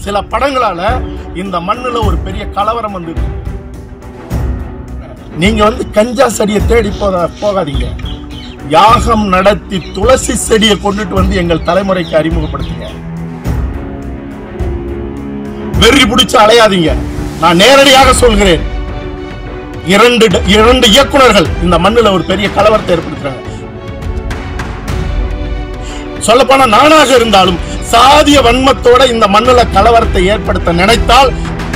சில படங்களால இந்த மண்ணுல ஒரு பெரிய கலவரம் வந்து நீங்க வந்து கஞ்சா செடியை தேடி போக போகாதீங்க யாகம் நடத்தி துளசி செடியை கொண்டுட்டு வந்து எங்கள் தலைமுறைக்கு அறிமுகப்படுத்துங்க வெறி பிடிச்சு அலையாதீங்க நான் நேரடியாக சொல்கிறேன் இரண்டு இரண்டு இயக்குனர்கள் இந்த மண்ணுல ஒரு பெரிய கலவரத்தை ஏற்படுத்துறாங்க சொல்லப்போனா நானாக இருந்தாலும் சாதிய வன்மத்தோட இந்த மண்ணுல கலவரத்தை ஏற்படுத்த நினைத்தால்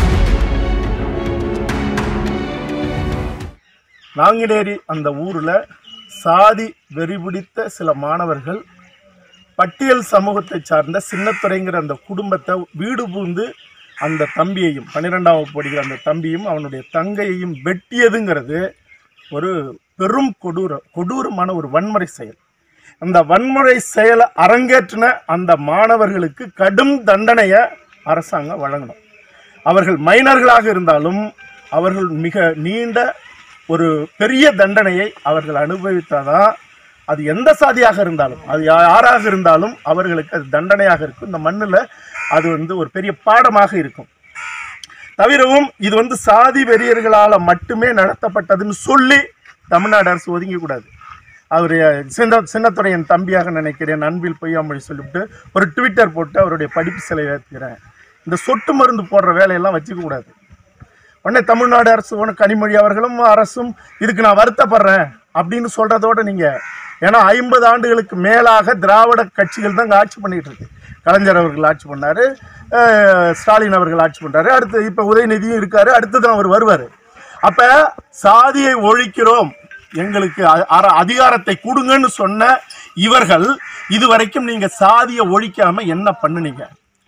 நாங்கிடேரி அந்த ஊர்ல சாதி வெறி பிடித்த சில மாணவர்கள் பட்டியல் சமூகத்தை சார்ந்த சின்னத்துறைங்கிற அந்த குடும்பத்தை வீடு பூந்து அந்த தம்பியையும் பன்னிரெண்டாம் வகுப்பு படிக்கிற அந்த தம்பியும் அவனுடைய தங்கையையும் வெட்டியதுங்கிறது ஒரு பெரும் கொடூர கொடூரமான ஒரு வன்முறை செயல் அந்த வன்முறை செயலை அரங்கேற்றின அந்த மாணவர்களுக்கு கடும் தண்டனையை அரசாங்கம் வழங்கணும் அவர்கள் மைனர்களாக இருந்தாலும் அவர்கள் மிக நீண்ட ஒரு பெரிய தண்டனையை அவர்கள் அனுபவித்தாதான் அது எந்த சாதியாக இருந்தாலும் அது யா- யாராக இருந்தாலும் அவர்களுக்கு அது தண்டனையாக இருக்கும் இந்த மண்ணில் அது வந்து ஒரு பெரிய பாடமாக இருக்கும் தவிரவும் இது வந்து சாதி வெறியர்களால் மட்டுமே நடத்தப்பட்டதுன்னு சொல்லி தமிழ்நாடு அரசு ஒதுங்க கூடாது அவர் சின்ன சின்னத்துறையின் தம்பியாக நினைக்கிறேன் அன்பில் பொய்யாமொழி சொல்லிவிட்டு ஒரு ட்விட்டர் போட்டு அவருடைய படிப்பு செலவை ஏற்றுக்கிறேன் இந்த சொட்டு மருந்து போடுற வேலையெல்லாம் வச்சுக்க கூடாது உடனே தமிழ்நாடு அரசு உடனே கனிமொழி அவர்களும் அரசும் இதுக்கு நான் வருத்தப்படுறேன் அப்படின்னு சொல்றதோட நீங்க ஏன்னா ஐம்பது ஆண்டுகளுக்கு மேலாக திராவிட கட்சிகள் தான் இங்க ஆட்சி பண்ணிட்டு இருக்கு கலைஞர் அவர்கள் ஆட்சி பண்ணாரு அஹ் ஸ்டாலின் அவர்கள் ஆட்சி பண்றாரு அடுத்து இப்ப உதயநிதியும் இருக்காரு அடுத்ததான் அவர் வருவாரு அப்ப சாதியை ஒழிக்கிறோம் எங்களுக்கு அ- அர- அதிகாரத்தை கொடுங்கன்னு சொன்ன இவர்கள் இதுவரைக்கும் நீங்க சாதியை ஒழிக்காம என்ன பண்ணுனீங்க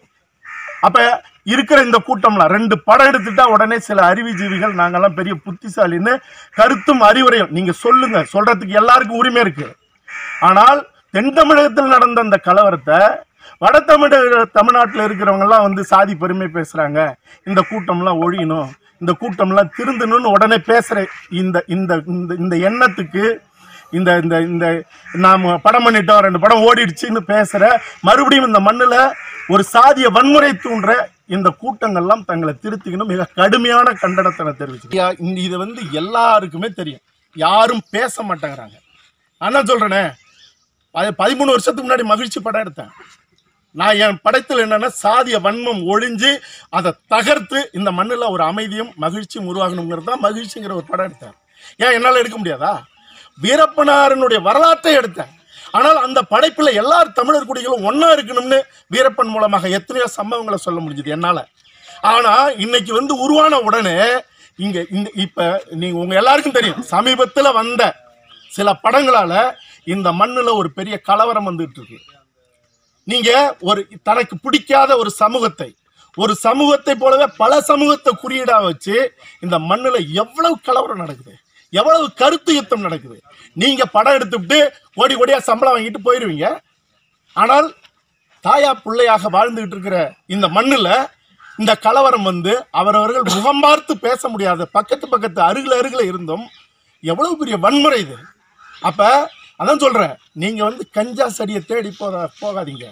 அப்ப இருக்கிற இந்த கூட்டம்லாம் ரெண்டு படம் எடுத்துட்டா உடனே சில அறிவுஜீவிகள் நாங்கெல்லாம் பெரிய புத்திசாலின்னு கருத்தும் அறிவுரையும் நீங்க சொல்லுங்க சொல்றதுக்கு எல்லாருக்கும் உரிமை இருக்கு ஆனால் தென் தமிழகத்தில் நடந்த அந்த கலவரத்தை வட தமிழக தமிழ்நாட்டில் இருக்கிறவங்க எல்லாம் வந்து சாதி பெருமை பேசுறாங்க இந்த கூட்டம்லாம் ஒழியணும் இந்த கூட்டம்லாம் திருந்தணும்னு உடனே பேசுற இந்த இந்த இந்த- இந்த எண்ணத்துக்கு இந்த இந்த இந்த நாம படம் பண்ணிட்டோம் ரெண்டு படம் ஓடிடுச்சுன்னு பேசுற மறுபடியும் இந்த மண்ணுல ஒரு சாதிய வன்முறை தூண்டுற இந்த கூட்டங்கள்லாம் தங்களை திருத்திக்கணும் மிக கடுமையான கண்டனத்தை நான் தெரிவிச்சு இது வந்து எல்லாருக்குமே தெரியும் யாரும் பேச மாட்டேங்கிறாங்க நான் தான் சொல்றேனே ப- பதிமூணு வருஷத்துக்கு முன்னாடி மகிழ்ச்சி படம் எடுத்தேன் நான் என் படத்தில் என்னன்னா சாதிய வன்மம் ஒழிஞ்சு அதை தகர்த்து இந்த மண்ணில் ஒரு அமைதியும் மகிழ்ச்சியும் உருவாகணுங்கிறது தான் மகிழ்ச்சிங்கிற ஒரு படம் எடுத்தேன் ஏன் என்னால் எடுக்க முடியாதா வீரப்பனாரனுடைய வரலாற்றை எடுத்தேன் ஆனால் அந்த படைப்பில் எல்லார் தமிழர் குடிகளும் ஒன்றா இருக்கணும்னு வீரப்பன் மூலமாக எத்தனையோ சம்பவங்களை சொல்ல முடிஞ்சது என்னால் ஆனால் இன்னைக்கு வந்து உருவான உடனே இங்க இந்த இப்ப நீங்க உங்க எல்லாருக்கும் தெரியும் சமீபத்துல வந்த சில படங்களால இந்த மண்ணுல ஒரு பெரிய கலவரம் வந்துட்டு இருக்கு நீங்க ஒரு தனக்கு பிடிக்காத ஒரு சமூகத்தை ஒரு சமூகத்தை போலவே பல சமூகத்தை குறியீடா வச்சு இந்த மண்ணுல எவ்வளவு கலவரம் நடக்குது எவ்வளவு கருத்து யுத்தம் நடக்குது நீங்க படம் எடுத்துவிட்டு கோடி கோடியா சம்பளம் வாங்கிட்டு போயிருவீங்க ஆனால் தாயா பிள்ளையாக வாழ்ந்துகிட்டு இருக்கிற இந்த மண்ணுல இந்த கலவரம் வந்து அவரவர்கள் முகம் பார்த்து பேச முடியாத பக்கத்து பக்கத்து அருகில் அருகில் இருந்தும் எவ்வளவு பெரிய வன்முறை இது அப்ப அதான் சொல்றேன் நீங்க வந்து கஞ்சா செடியை தேடி போக போகாதீங்க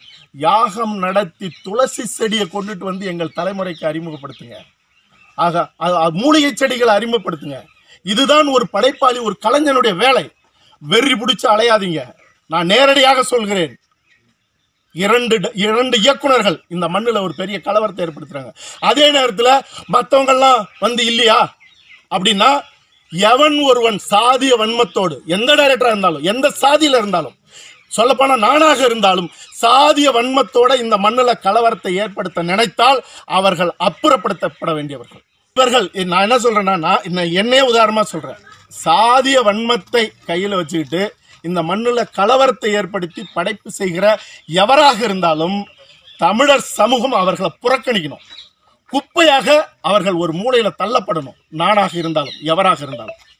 யாகம் நடத்தி துளசி செடியை கொண்டுட்டு வந்து எங்கள் தலைமுறைக்கு அறிமுகப்படுத்துங்க ஆக அது- அது மூலிகை செடிகளை அறிமுகப்படுத்துங்க இதுதான் ஒரு படைப்பாளி ஒரு கலைஞனுடைய வேலை வெறி பிடிச்சு அலையாதீங்க நான் நேரடியாக சொல்கிறேன் இரண்டு ட- இரண்டு இயக்குனர்கள் இந்த மண்ணுல ஒரு பெரிய கலவரத்தை ஏற்படுத்துறாங்க அதே நேரத்துல மத்தவங்க எல்லாம் வந்து இல்லையா அப்படின்னா எவன் ஒருவன் சாதிய வன்மத்தோடு எந்த டைரக்டரா இருந்தாலும் எந்த சாதியில இருந்தாலும் சொல்லப்போனா நானாக இருந்தாலும் சாதிய வன்மத்தோட இந்த மண்ணுல கலவரத்தை ஏற்படுத்த நினைத்தால் அவர்கள் அப்புறப்படுத்தப்பட வேண்டியவர்கள் இவர்கள் நான் என்ன சொல்றேன்னா நான் என்ன- என்னையே உதாரணமா சொல்றேன் சாதிய வன்மத்தை கையில வச்சுக்கிட்டு இந்த மண்ணுல கலவரத்தை ஏற்படுத்தி படைப்பு செய்கிற எவராக இருந்தாலும் தமிழர் சமூகம் அவர்களை புறக்கணிக்கணும் குப்பையாக அவர்கள் ஒரு மூலையில தள்ளப்படணும் நானாக இருந்தாலும் எவராக இருந்தாலும்